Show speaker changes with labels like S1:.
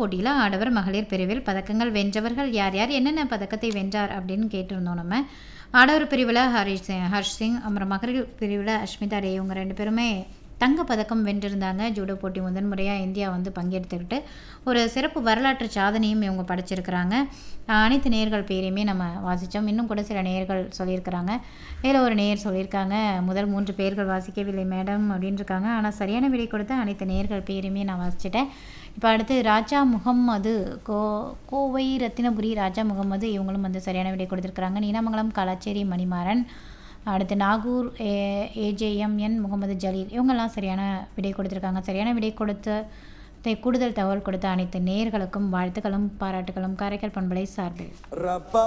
S1: போட்டியில் ஆடவர் மகளிர் பிரிவில் பதக்கங்கள் வென்றவர்கள் யார் யார் என்னென்ன பதக்கத்தை வென்றார் அப்படின்னு கேட்டிருந்தோம் நம்ம ஆடவர் பிரிவில் ஹரிஷ் சிங் ஹர்ஷ் சிங் அப்புறம் மகளிர் பிரிவில் அஷ்மிதா ரே இவங்க ரெண்டு பேருமே தங்க பதக்கம் வென்றிருந்தாங்க ஜூடோ போட்டி முதன்முறையாக இந்தியா வந்து பங்கெடுத்துக்கிட்டு ஒரு சிறப்பு வரலாற்று சாதனையும் இவங்க படைச்சிருக்கிறாங்க அனைத்து நேயர்கள் பேரையுமே நம்ம வாசித்தோம் இன்னும் கூட சில நேயர்கள் சொல்லியிருக்கிறாங்க இதில் ஒரு நேயர் சொல்லியிருக்காங்க முதல் மூன்று பேர்கள் வாசிக்கவில்லை மேடம் அப்படின்னு இருக்காங்க ஆனால் சரியான விடை கொடுத்த அனைத்து நேயர்கள் பேரையுமே நான் வாசிச்சிட்டேன் இப்போ அடுத்து ராஜா முகம்மது கோ கோவை ரத்தினபுரி ராஜா முகம்மது இவங்களும் வந்து சரியான விடை கொடுத்துருக்குறாங்க நீனாமங்கலம் கலாச்சேரி மணிமாறன் அடுத்து நாகூர் ஏ ஏஜேஎம்என் முகமது ஜலீல் இவங்கெல்லாம் சரியான விடை கொடுத்துருக்காங்க சரியான விடை கொடுத்த தை- கூடுதல் தகவல் கொடுத்த அனைத்து நேயர்களுக்கும் வாழ்த்துக்களும் பாராட்டுகளும் காரைக்கால் பண்பலை சார்பில்